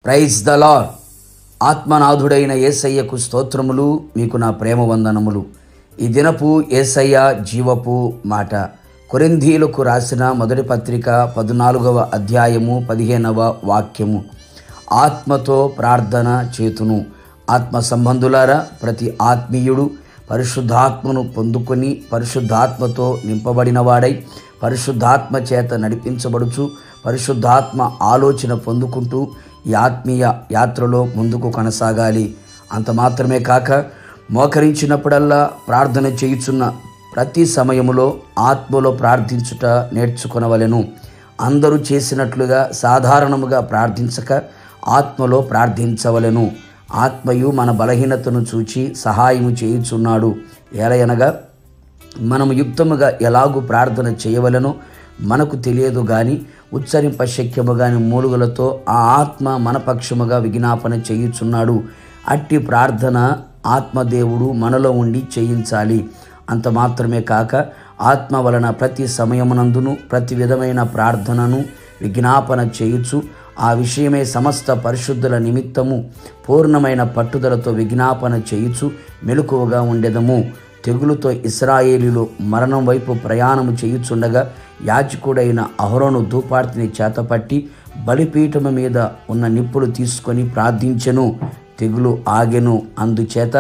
praise the lord ఆత్మనాథుడైన ఏసయ్యకు స్తోత్రములు మీకు నా ప్రేమ వందనములు ఈ దినపు ఏసయ్య జీవపు మాట కొరింధీలకు రాసిన మొదటి పత్రిక పద్నాలుగవ అధ్యాయము పదిహేనవ వాక్యము ఆత్మతో ప్రార్థన చేతును ఆత్మ సంబంధులారా ప్రతి ఆత్మీయుడు పరిశుద్ధాత్మను పొందుకొని పరిశుద్ధాత్మతో నింపబడినవాడై పరిశుద్ధాత్మ చేత నడిపించబడుచు పరిశుద్ధాత్మ ఆలోచన పొందుకుంటూ ఈ ఆత్మీయ యాత్రలో ముందుకు కొనసాగాలి అంత మాత్రమే కాక మోకరించినప్పుడల్లా ప్రార్థన చేయుచున్న ప్రతి సమయములో ఆత్మలో ప్రార్థించుట నేర్చుకొనవలెను అందరూ చేసినట్లుగా సాధారణముగా ప్రార్థించక ఆత్మలో ప్రార్థించవలెను ఆత్మయు మన బలహీనతను చూచి సహాయము చేయుచున్నాడు ఎలయనగా మనము యుక్తముగా ఎలాగూ ప్రార్థన చేయవలనో మనకు తెలియదు కానీ ఉచ్చరింప శక్యము గాని మూలుగులతో ఆ ఆత్మ మన పక్షముగా విజ్ఞాపన చేయుచున్నాడు అట్టి ప్రార్థన ఆత్మదేవుడు మనలో ఉండి చేయించాలి అంత మాత్రమే కాక ఆత్మ వలన ప్రతి సమయమునందును ప్రతి విధమైన ప్రార్థనను విజ్ఞాపన చేయుచు ఆ విషయమే సమస్త పరిశుద్ధుల నిమిత్తము పూర్ణమైన పట్టుదలతో విజ్ఞాపన చేయుచు మెలకువగా ఉండెదము తెగులుతో ఇస్రాయేలీలు మరణం వైపు ప్రయాణము చేయుచుండగా యాజకుడైన అహరోను ధూపార్తిని చేతపట్టి బలిపీఠము మీద ఉన్న నిప్పులు తీసుకొని ప్రార్థించెను తెగులు ఆగెను అందుచేత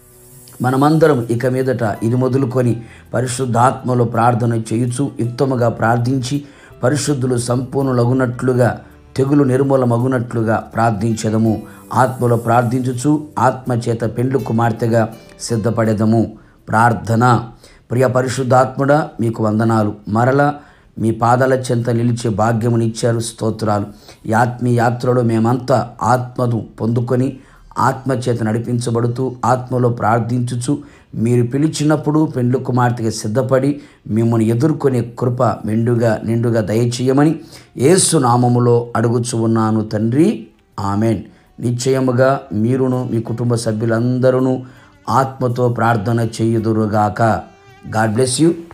మనమందరం ఇక మీదట ఇది మొదలుకొని పరిశుద్ధాత్మలో ప్రార్థన చేయుచు యుక్తముగా ప్రార్థించి పరిశుద్ధులు సంపూర్ణులగునట్లుగా తెగులు నిర్మూలమగునట్లుగా ప్రార్థించదము ఆత్మలో ప్రార్థించుచు ఆత్మచేత పెండ్లు కుమార్తెగా సిద్ధపడేదము ప్రార్థన ప్రియ పరిశుద్ధాత్ముడా మీకు వందనాలు మరలా మీ పాదాల చెంత నిలిచే భాగ్యమునిచ్చారు స్తోత్రాలు ఈ ఆత్మీయ యాత్రలో మేమంతా ఆత్మను పొందుకొని ఆత్మచేత నడిపించబడుతూ ఆత్మలో ప్రార్థించుచు మీరు పిలిచినప్పుడు పెండ్లు కుమార్తెగా సిద్ధపడి మిమ్మల్ని ఎదుర్కొనే కృప మెండుగా నిండుగా దయచేయమని యేసు నామములో అడుగుచు ఉన్నాను తండ్రి ఆమెన్ నిశ్చయముగా మీరును మీ కుటుంబ సభ్యులందరూ ఆత్మతో ప్రార్థన చేయుదురుగాక గాడ్ బ్లెస్ యూ